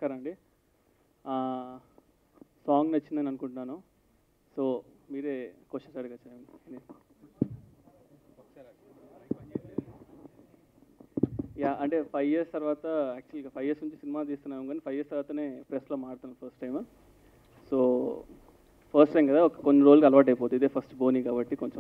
నమస్కారం అండి సాంగ్ నచ్చిందని అనుకుంటున్నాను సో మీరే క్వశ్చన్స్ అడగచ్చు యా అంటే ఫైవ్ ఇయర్స్ తర్వాత యాక్చువల్గా ఫైవ్ ఇయర్స్ నుంచి సినిమా తీస్తున్నాము కానీ ఫైవ్ ఇయర్స్ తర్వాతనే ప్రెస్లో మాడుతున్నాను first time so first time కదా ఒక కొన్ని రోజులకి అలవాటు అయిపోతుంది ఇదే ఫస్ట్ బోనీ కాబట్టి కొంచెం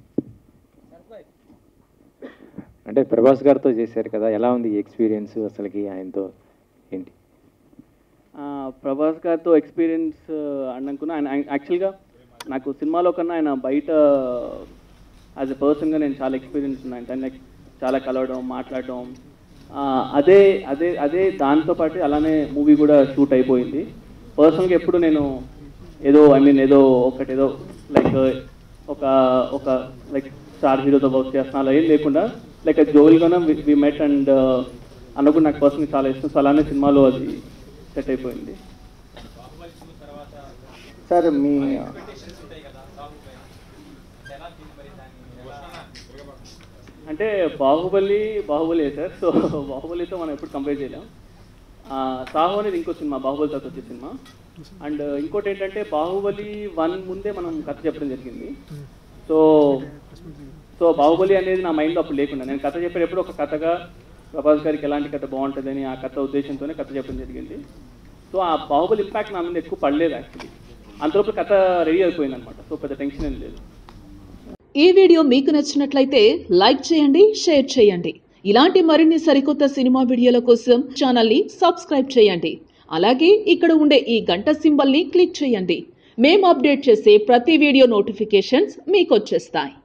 అంటే ప్రభాస్ గారితో చేశారు కదా ఎలా ఉంది ఈ ఎక్స్పీరియన్స్ అసలుకి ఆయనతో ఏంటి ఆ, ప్రభాస్ గారితో ఎక్స్పీరియన్స్ అనుకున్నా ఆయన యాక్చువల్గా నాకు సినిమాలో కన్నా ఆయన బయట యాజ్ ఎ పర్సన్గా నేను చాలా ఎక్స్పీరియన్స్ ఉన్నాయి అంటే లైక్ చాలా కలవడం మాట్లాడడం ఆ, అదే అదే అదే దాంతో పాటు అలానే మూవీ కూడా షూట్ అయిపోయింది పర్సనల్గా ఎప్పుడు నేను ఏదో ఐ మీన్ ఏదో ఒకటి ఏదో లైక్ ఒక ఒక లైక్ స్టార్ హీరోతో వర్క్ చేస్తున్నా అలా ఏం లేకుండా లైక్ జోవిల్గానే వి మెట్ అండ్ అన్న కూడా నాకు పర్సనల్ చాలా ఇష్టం సో అలానే సినిమాలో అది సెట్ అయిపోయింది సార్ మీ అంటే బాహుబలి బాహుబలి సార్ సో బాహుబలితో మనం ఎప్పుడు కంపేర్ చేయలేం ఆ, సాహో అనేది ఇంకో సినిమా బాహుబలి తర్వాత వచ్చే సినిమా అండ్ ఇంకోటి ఏంటంటే బాహుబలి వన్ ముందే మనం కథ చెప్పడం జరిగింది సో సో బాహుబలి అనేది నా మైండ్లో అప్పుడు లేకుండా నేను కథ చెప్పేటప్పుడు ఒక కథగా ప్రభాస్ గారికి ఎలాంటి కథ బాగుంటుందని ఆ కథ ఉద్దేశంతోనే కథ చెప్పడం జరిగింది సో ఆ బాహుబలి ఇంపాక్ట్ నా మీద ఎక్కువ పడలేదు యాక్చువల్లీ అంతలోపు కథ రెడీ అయిపోయింది అనమాట సో పెద్ద టెన్షన్ ఏం లేదు ఈ వీడియో మీకు నచ్చినట్లయితే లైక్ చేయండి షేర్ చేయండి ఇలాంటి మరిన్ని సరికొత్త సినిమా వీడియోల కోసం ఛానల్ని సబ్స్క్రైబ్ చేయండి అలాగే ఇక్కడ ఉండే ఈ గంట సింబల్ని క్లిక్ చేయండి మేము అప్డేట్ చేసే ప్రతి వీడియో నోటిఫికేషన్స్ మీకు వచ్చేస్తాయి